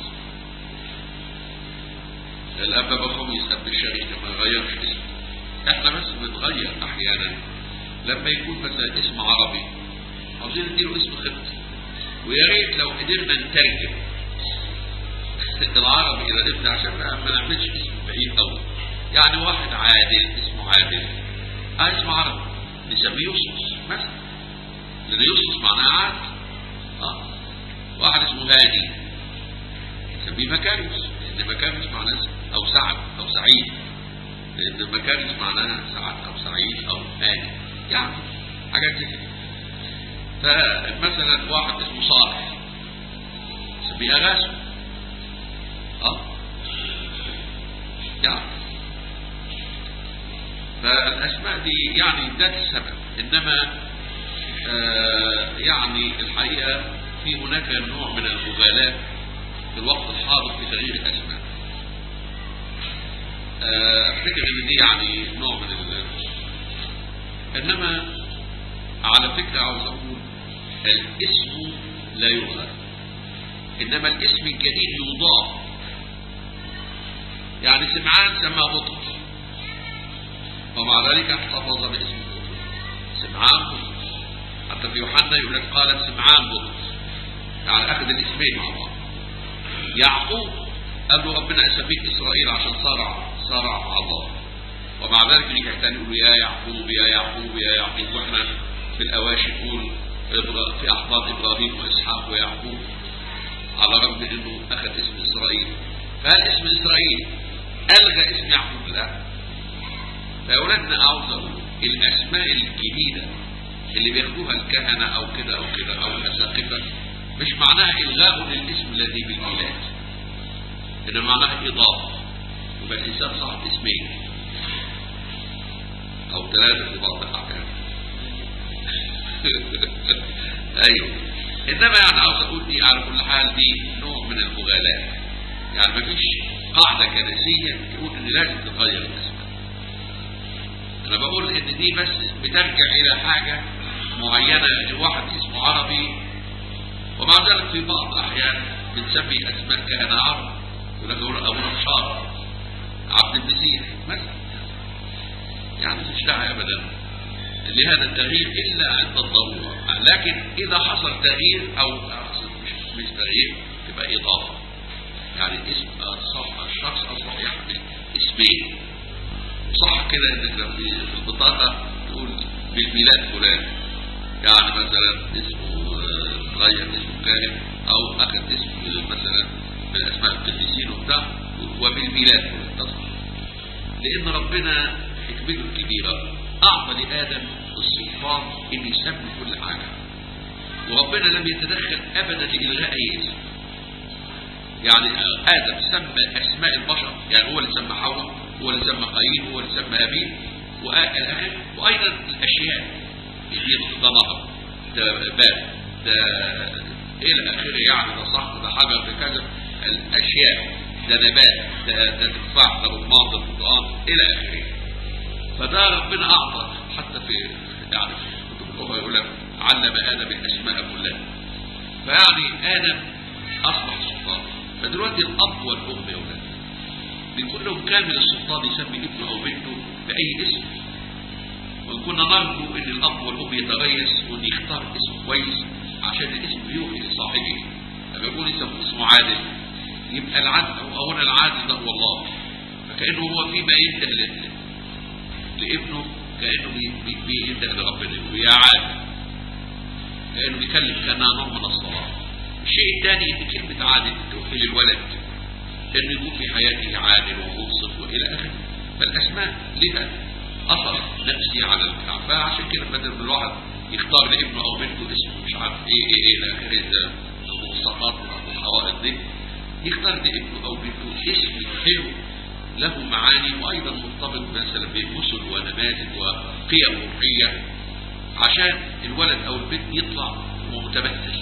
الاب بخميس اب الشريك ما غيرش اسمه احنا بس بنغير احيانا لما يكون مثلا اسم عربي عاوزين نديله اسم خطي ويا ريت لو قدرنا نترجم العربي الى الابن عشان ما نعملش اسم بعيد قوي يعني واحد عادل اسمه عادل اه اسمه عربي نسميه يوسف مثلا لان يوسف معناه عادل اه واحد اسمه هادي نسميه مكاريوس لان مكاريوس معناه او سعد او سعيد لان مكاريوس معناها سعد او سعيد او هادي يعني حاجات زي كده فمثلا واحد اسمه صالح نسميه اغاثو اه يعني فالاسماء دي يعني ده السبب انما آه يعني الحقيقه في هناك نوع من المغالاه في الوقت الحاضر في تغيير الاسماء آه افتكر ان دي يعني نوع من ال انما على فكره عاوز اقول الاسم لا يغير انما الاسم الجديد يضاف يعني سمعان سماه بطرس ومع ذلك احتفظ باسم بطرس سمعان بطرس حتى في يوحنا يقول لك قال سمعان بطرس يعني اخذ الاسمين مع بعض يعقوب قال له ربنا اسميك اسرائيل عشان صارع صارع مع الله ومع ذلك يجي تاني يقول يا يعقوب يا يعقوب يا يعقوب واحنا في الاواشي يقول في احضان ابراهيم واسحاق ويعقوب على الرغم من انه اخذ اسم اسرائيل فهل اسم اسرائيل الغى اسم يعقوب لا فاولادنا عاوز اقول الاسماء الجديده اللي بياخدوها الكهنه او كده او كده او الاساقفه مش معناها الغاء للاسم الذي بالميلاد انما معناها اضافه يبقى الانسان صاحب اسمين او ثلاثه في بعض الاحيان ايوه انما يعني عاوز اقول دي على كل حال دي نوع من المغالاه يعني مفيش قاعده كنسيه تقول ان لازم تتغير الاسماء انا بقول ان دي بس بترجع الى حاجه معينه لواحد اسمه عربي ومع ذلك في بعض الاحيان بنسمي اسماء كهنه عرب يقول لك ابو نصار عبد المسيح مثلا يعني مش داعي ابدا لهذا التغيير الا عند الضروره لكن اذا حصل تغيير او مش مش تغيير تبقى اضافه يعني اسم صح الشخص اصبح يحمل اسمين صح كده انك لو في البطاقه تقول بالميلاد فلان يعني مثلا اسمه غير اسمه كاهن او اخذ اسم مثلا من اسماء القديسين وبتاع وبالميلاد فلان تصح لان ربنا حكمته الكبيره اعطى لادم السلطان ان يسمي كل حاجه وربنا لم يتدخل ابدا لالغاء اي اسم يعني ادم سمى اسماء البشر يعني هو اللي سمى حواء هو اللي سمى قايين هو اللي سمى ابيل وايضا الاشياء دي ده نهر ده باب ده الى اخره يعني ده صخر ده حجر ده كذا الاشياء ده نبات ده ده تفاح ده رمان ده برتقال الى اخره فده ربنا اعطى حتى في يعني في كتب الاخرى يقول لك علم ادم الاسماء كلها فيعني ادم اصبح سلطان فدلوقتي الاب والام يا اولاد بيكون لهم كامل السلطان يسمي ابنه او بنته باي اسم وان كنا نرجو ان الاب والام يتريث وان يختار اسم كويس عشان الاسم يوحي لصاحبه لما يكون اسمه اسمه عادل يبقى العدل او اولا العادل ده هو الله فكانه هو فيما ينتهي لابنه كانه بينتهي لربنا يقول يا عادل كانه بيكلم كانها نوع من الصلاه الشيء الثاني ان كلمه عادل توحي للولد انه يكون في حياته عادل ومنصف والى اخره فالاسماء لها اثر نفسي على البتاع فعشان كده بدل ما الواحد يختار لابنه او بنته اسمه مش عارف ايه ايه ايه الى اخره ده الملصقات والحوائط دي يختار لابنه او بنته اسم حلو له معاني وايضا مرتبط مثلا بمثل ونماذج وقيم روحيه عشان الولد او البنت يطلع متمثل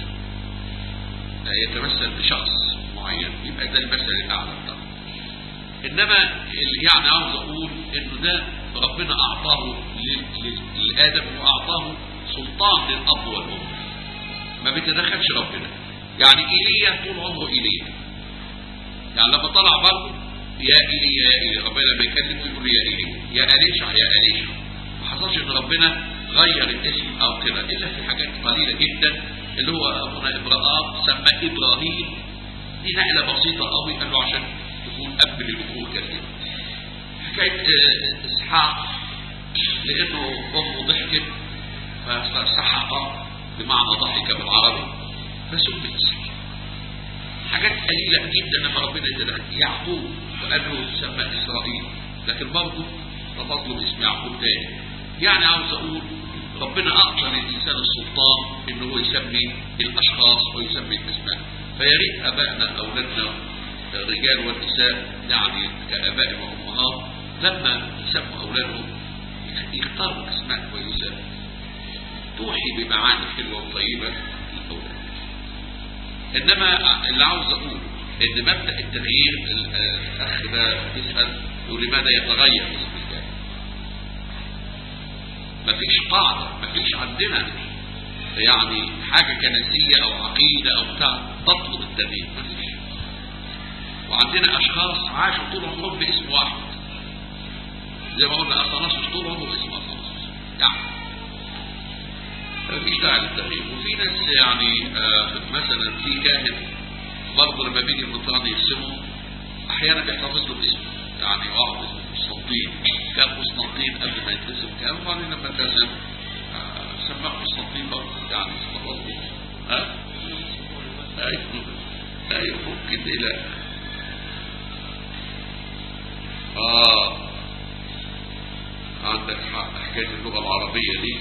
يتمثل بشخص معين يبقى ده المثل الاعلى بتاعه انما اللي يعني عاوز اقول انه ده ربنا اعطاه لادم واعطاه سلطان للاب والام ما بيتدخلش ربنا يعني ايليا طول عمره ايليا يعني لما طلع برضه يا ايليا يا ايليا ربنا لما يكلمه يقول يا ايليا يا اليشع يا اليشع ما حصلش ان ربنا غير الاسم او كده الا في حاجات قليله جدا اللي هو ابونا ابراهيم سماه ابراهيم دي نقله بسيطه قوي قال له عشان تكون اب للامور كثيره حكايه اسحاق لانه امه ضحكت فسحق بمعنى ضحك بالعربي فسمي اسحاق حاجات قليله جدا لما ربنا يتدخل يعقوب وقال له سمى اسرائيل لكن برضه تفضلوا باسم يعقوب تاني يعني عاوز اقول ربنا اعطى للانسان السلطان انه هو يسمي الاشخاص ويسمي الاسماء فيا ريت ابائنا اولادنا الرجال والنساء يعني كاباء وامهات لما يسموا اولادهم يختاروا اسماء كويسه توحي بمعاني حلوه وطيبه للاولاد انما اللي عاوز اقول ان مبدا التغيير الاخ ده يسال يقول لماذا يتغير اسم الله مفيش قاعده مفيش عندنا يعني حاجه كنسيه او عقيده او بتاع تطلب التغيير مفيش وعندنا اشخاص عاشوا طول عمرهم باسم واحد زي ما قلنا اثناسوس طول عمره باسم اثناسوس يعني مفيش داعي للتغيير وفي ناس يعني آه مثلا في كاهن برضه لما بيجي المطران يرسمه احيانا بيحتفظ له باسمه يعني واحد اسمه قسطنطين كان قسطنطين قبل ما يترسم كان وبعدين لما اترسم آه سماه قسطنطين برضه يعني احتفظ له ها ايوه ايوه ممكن الى اه عندك حق حكايه اللغه العربيه دي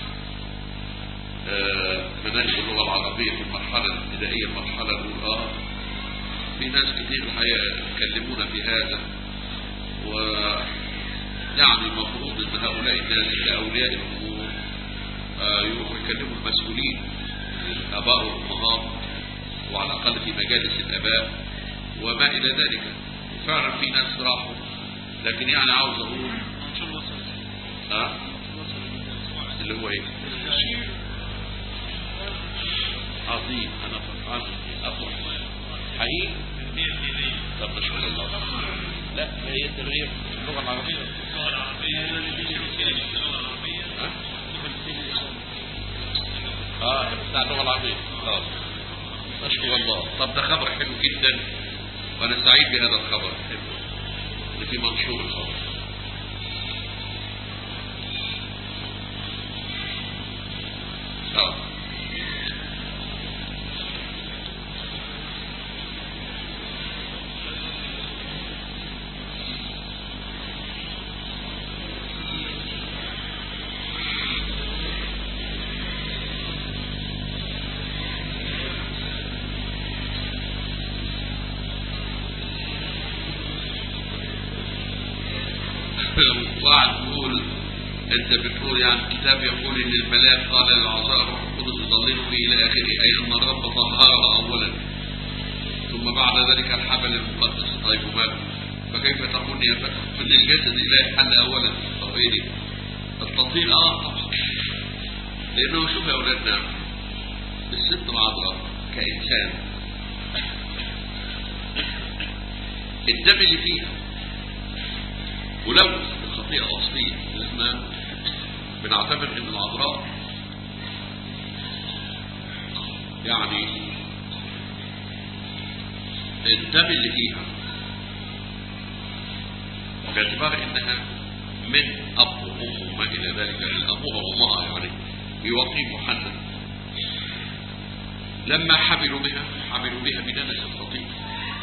آه مناهج اللغه العربيه في المرحله الابتدائيه المرحله الاولى اه في ناس كتير الحقيقه يتكلمون في هذا و يعني المفروض ان هؤلاء الناس كاولياء الامور آه يروحوا يكلموا المسؤولين الاباء والامهات وعلى الاقل في مجالس الاباء وما الى ذلك فعلا في ناس راحوا لكن يعني عاوز اقول ها اللي هو ايه عظيم انا فرحان افرح حقيقي طب نشكر الله لا هي التغيير اللغة العربية اللغة العربية اللغة العربية ها؟ اه بتاع اللغة العربية اه أشكر الله طب ده خبر حلو جدا وأنا سعيد بهذا الخبر حلو اللي في منشور الخبر اه واحد يقول انت بتقول يعني الكتاب يقول ان الملاك قال للعذراء روح القدس يظلله الى اخره اي ان الرب طهرها اولا ثم بعد ذلك الحبل المقدس طيب وماله فكيف تقول يا فتح ان الجسد الالهي حل اولا طب ايه دي التطهير اه طبعا لانه شوف يا اولادنا الست العذراء كانسان الدم اللي فيها ولو الخطيئة أصلية احنا بنعتبر ان العذراء يعني الدم اللي فيها باعتبار انها من اب وام وما الى ذلك يعني ابوها وامها يعني يوقي محنن لما حملوا بها حملوا بها بدنس الخطيئة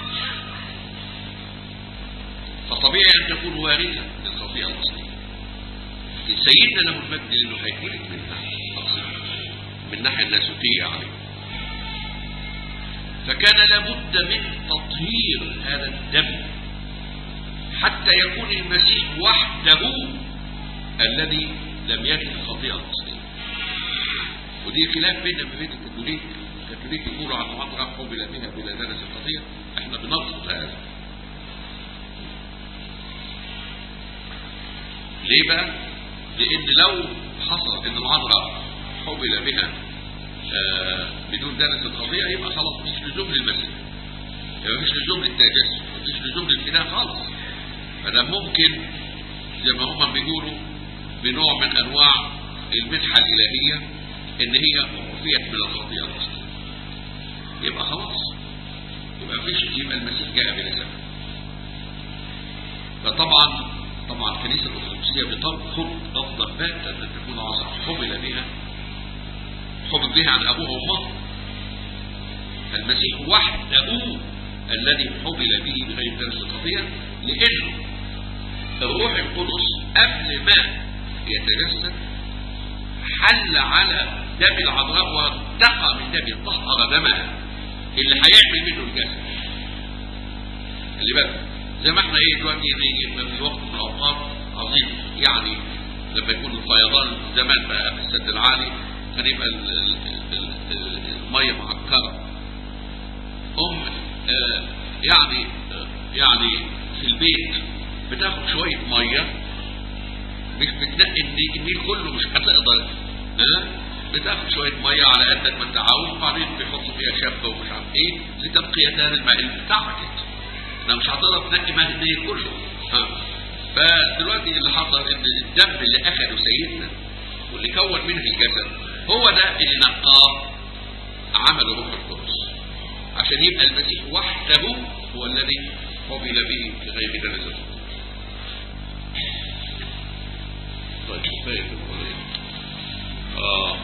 فطبيعي ان تكون وارثة للخطيئة الاصلية سيدنا له المجد لانه هيتولد منها أصلاً، من الناحية الناسوتية يعني فكان لابد من تطهير هذا الدم حتى يكون المسيح وحده الذي لم يجد الخطيئة الأصلية ودي خلاف بيننا وبين الكاثوليك الكاثوليك يقولوا عن عذراء قبل بها بلا دنس الخطيئة احنا بنرفض هذا ليه بقى؟ لأن لو حصل إن العذراء حبل بها آه بدون دنس الخطيئة يبقى خلاص مش لزوم للمسيح يبقى مش لزوم للتجسس مش لزوم للفداء خالص فده ممكن زي ما هم بيقولوا بنوع من أنواع المنحة الإلهية إن هي عفيت من الخطيئة الأصلية يبقى خلاص يبقى مفيش يبقى المسيح جاء بلا سبب فطبعا طبعا الكنيسة الأرثوذكسية بترفض رفضا باتا أن تكون عذراء حمل بها حمل بها عن أبوها وأمها المسيح وحده الذي حمل به بغير درس الخطية لأنه الروح القدس قبل ما يتجسد حل على دم العذراء وارتقى من دم طهر دمها اللي هيعمل منه الجسد اللي بالك زي ما احنا ايه دلوقتي يبقى في وقت من الاوقات عظيم يعني لما يكون الفيضان زمان بقى في السد العالي كان يبقى ال- ال- ال- ال- الميه معكره ام آه يعني آه يعني في البيت بتاخد شويه ميه مش بتنقي الني- النيل كله مش هتقدر ها بتاخد شويه ميه على قدك ما انت عاوز وبعدين بيحطوا فيها شبه ومش عارف ايه لتبقيه دار الماء بتاعك انت انا مش هتقدر تنقي ماء النيل كله ها فدلوقتي اللي حصل ان الدم اللي اخده سيدنا واللي كون منه الجسد هو ده اللي نقاه عمل الروح القدس عشان يبقى المسيح وحده هو الذي قبل به بغير دنس الخطيئة. طيب كفايه كده ولا ايه؟ اه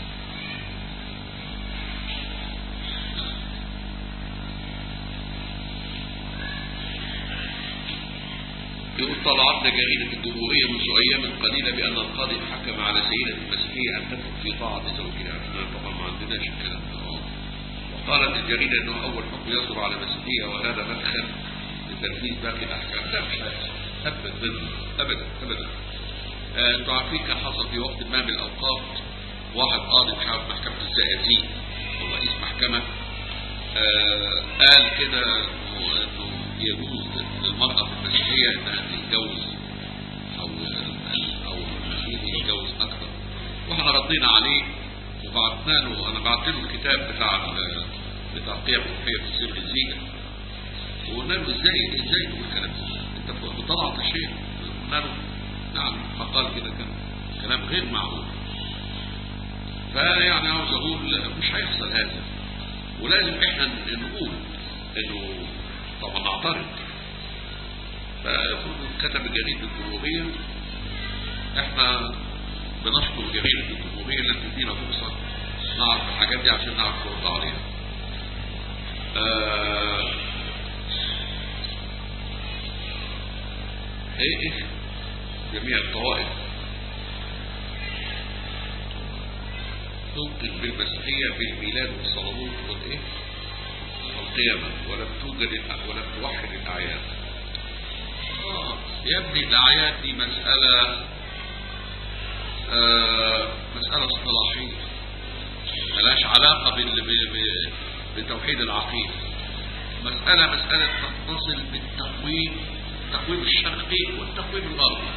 يقول طلعتنا جريدة الجمهورية منذ أيام قليلة بأن القاضي حكم على سيدة المسيحية أن تدخل في طاعة زوجها احنا طبعا ما عندناش الكلام ده آه. وقالت الجريدة أنه أول حكم يصدر على المسيحية وهذا مدخل لتنفيذ باقي الأحكام لا مش هيحصل أبدا أبدا أبدا آه، انتوا عارفين كان حصل في وقت ما من الأوقات واحد قاضي مش عارف محكمة الزقازيق أو رئيس محكمة آه، قال كده إنه إنه يجوز للمرأة في المسيحية إنها تتجوز أو أو المسيحي يتجوز أكثر وإحنا ردينا عليه وبعتنا له أنا بعت له الكتاب بتاع ال- بتاع القيم الروحية في سر الزيجة وقلنا له إزاي إزاي تقول الكلام ده؟ أنت بتطلع في شيء عمله نعم فقال كده كان كلام غير معقول فيعني عاوز اقول مش هيحصل هذا ولازم احنا نقول انه طبعا نعترض فالمفروض كتب جريدة الجمهورية احنا بنشكر جريدة الجمهورية اللي بتدينا فرصة نعرف الحاجات دي عشان نعرف نرد عليها آه ايه ايه جميع الطوائف تنقذ بالمسيحية بالميلاد والصلوات والايه والقيامة ولم توجد الأ- ولم توحد الأعياد آه يا ابني الأعياد دي مسألة آه مسألة اصطلاحية ملهاش علاقة بال... ب... ب... بتوحيد العقيدة مسألة مسألة تتصل بالتقويم التقويم الشرقي والتقويم الغربي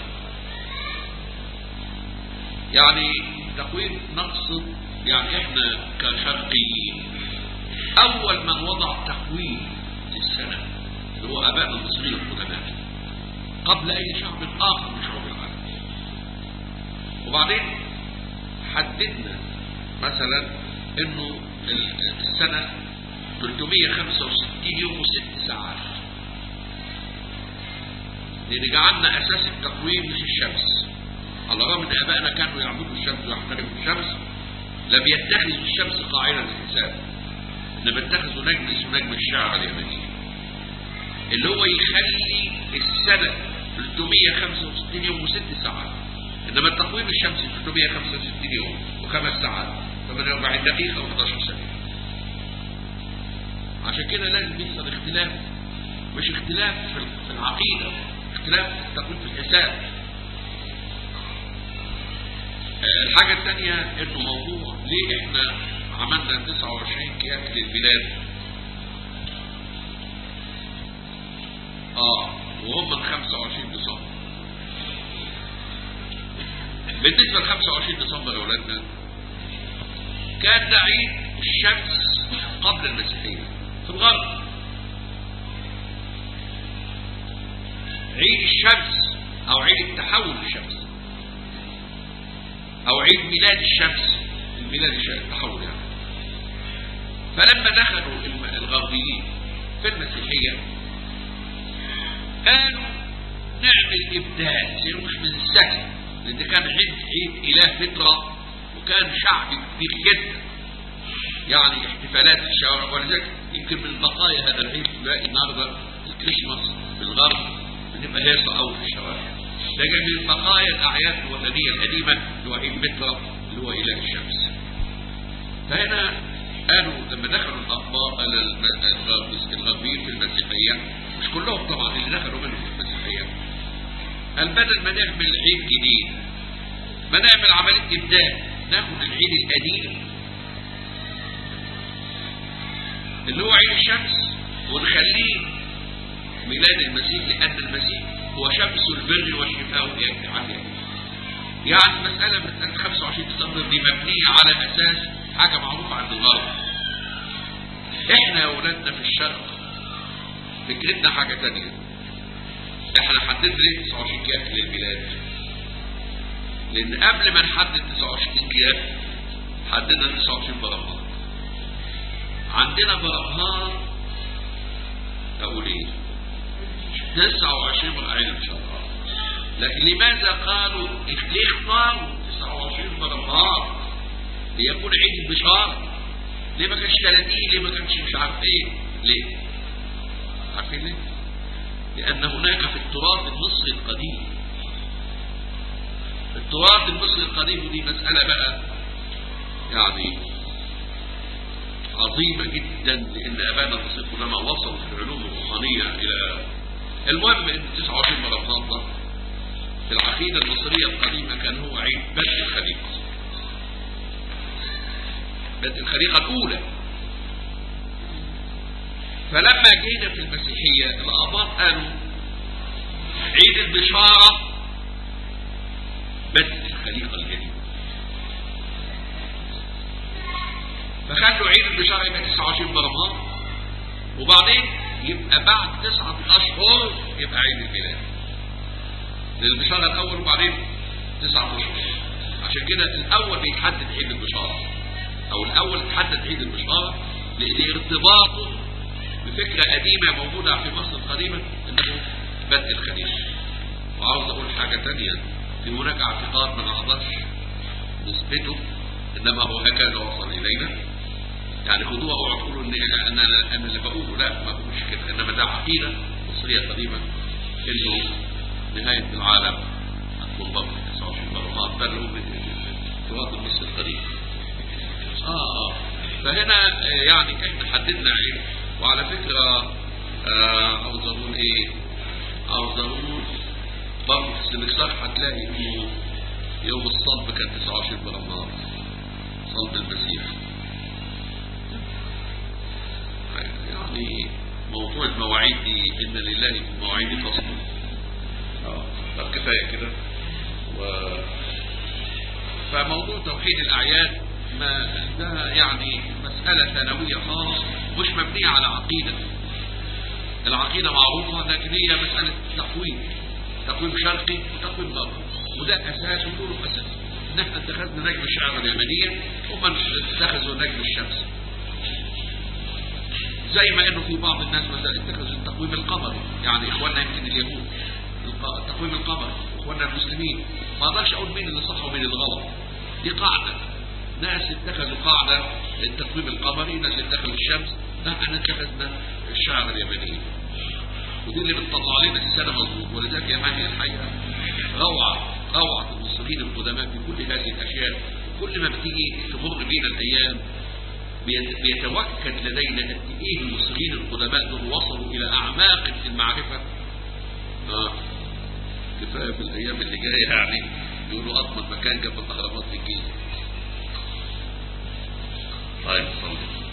يعني تقويم نقصد يعني احنا كشرقيين اول من وضع تقويم للسنة اللي هو ابائنا المصريين القدماء قبل اي شعب اخر من شعوب العالم وبعدين حددنا مثلا انه ال- السنة 365 يوم وست ساعات لان جعلنا اساس التقويم مش الشمس على الرغم ان ابائنا كانوا يعبدوا الشمس ويحترموا الشمس لم يتخذوا الشمس قاعده للحساب انما اتخذوا نجم اسمه نجم الشعر اليمني اللي هو يخلي السنه 365 يوم وست ساعات انما التقويم الشمسي 365 يوم وخمس ساعات 48 دقيقه و11 ثانيه عشان كده لازم يحصل اختلاف مش اختلاف في في العقيده اختلاف في التقويم في الحساب آه، الحاجة الثانية انه موضوع ليه احنا عملنا 29 كياك للبلاد اه وهم من 25 ديسمبر بالنسبة ل 25 ديسمبر يا اولادنا كان ده عيد الشمس قبل المسيحية في الغرب عيد الشمس او عيد التحول الشمس او عيد ميلاد الشمس الميلاد الش- التحول يعني فلما دخلوا الم- الغربيين في المسيحية قالوا نعمل ابداع زي مش من السهل لان كان عيد عيد اله فطرة وكان شعبي كبير جدا يعني احتفالات في الشوارع ولذلك يمكن من بقايا هذا العيد تلاقي النهارده الكريسماس في الغرب بتبقى هيصة قوي في الشوارع لكن من بقايا الاعياد الوثنيه القديمه اللي هو عيد مترا اللي هو اله الشمس فهنا قالوا لما دخلوا الاطباء الغربيين في المسيحيه مش كلهم طبعا اللي دخلوا منهم في المسيحيه قال بدل ما نعمل عيد جديد ما نعمل عمليه ابداع ناخد العيد القديم اللي هو عيد الشمس ونخليه ميلاد المسيح لأن المسيح هو شمس البر والشفاء يجري عليه يعني المسألة مسألة 25 ديسمبر دي مبنية على أساس حاجة معروفة عند الغرب احنا يا ولادنا في الشرق فكرتنا حاجة تانية احنا حددنا ليه 29 كياك للبلاد لان قبل ما نحدد 29 كياك حددنا 29 برهان عندنا برهان اقول ايه 29 عيد ان شاء الله لكن لماذا قالوا ليه اختاروا 29 برهان ليكون عيد البشارة ليه ما كانش 30 ليه ما كانش مش عارف ايه ليه عارفين ليه لان هناك في التراث المصري القديم التراث المصري القديم ودي مسألة بقى يعني عظيمة جدا لأن أبانا المصري كلما وصلوا في العلوم الروحانية إلى المهم أن 29 مرة ده في العقيدة المصرية القديمة كان هو عيد بدء الخليقة بدء الخليقة الأولى فلما جينا في المسيحية الآباط قالوا عيد البشارة بدء الخليقة الجديدة فخلوا عيد البشارة يبقى 29 برمضان وبعدين يبقى بعد تسعة أشهر يبقى عيد الميلاد للبشارة الأول وبعدين تسعة أشهر عشان كده الأول بيتحدد عيد البشارة أو الأول تحدد عيد البشارة لارتباطه بفكرة قديمة موجودة في مصر القديمة انه بدء الخليفة وعاوز اقول حاجة تانية في هناك اعتقاد ما نقدرش نثبته انما هو هكذا وصل الينا يعني خدوها اوعوا تقولوا ان انا انا اللي بقوله لا ما بقولش كده انما ده عقيدة مصرية قديمة انه نهاية العالم هتكون بطل 29 برمات بل هو تراث مصر القديم اه فهنا آه، يعني احنا حددنا عيد وعلى فكرة آه، عاوز اقول ايه عاوز اقول برضه في السنكسار هتلاقي انه يوم الصلب كان 29 برمضان صلب المسيح يعني موضوع المواعيد دي ان لله في المواعيد فصل اه طب كفايه كده و فموضوع توحيد الاعياد ما ده يعني مسألة ثانوية خالص مش مبنية على عقيدة العقيدة معروفة لكن هي مسألة تقويم تقويم شرقي وتقويم غربي وده أساس ودوره أساس نحن اتخذنا نجم الشعب اليمنية هم اتخذوا نجم الشمس زي ما انه في بعض الناس مثلا اتخذوا التقويم القمري يعني اخواننا يمكن اليهود الق- التقويم القمري اخواننا المسلمين ما اقدرش اقول مين اللي صح ومين اللي غلط دي قاعده ناس اتخذوا قاعده التقويم القمري ناس اتخذوا الشمس لا احنا اتخذنا الشعر اليمني ودي اللي بتطلع لنا السنه مظبوط ولذلك يا ماهي الحقيقه روعه روعه المصريين القدماء في كل هذه الاشياء كل ما بتيجي تمر بينا الايام بيت- بيتوكد لدينا قد ايه المصريين القدماء دول وصلوا الى اعماق في المعرفه اه كفايه في الايام اللي جايه يعني يقولوا اضمن مكان جنب الاهرامات في الجيزه طيب صلي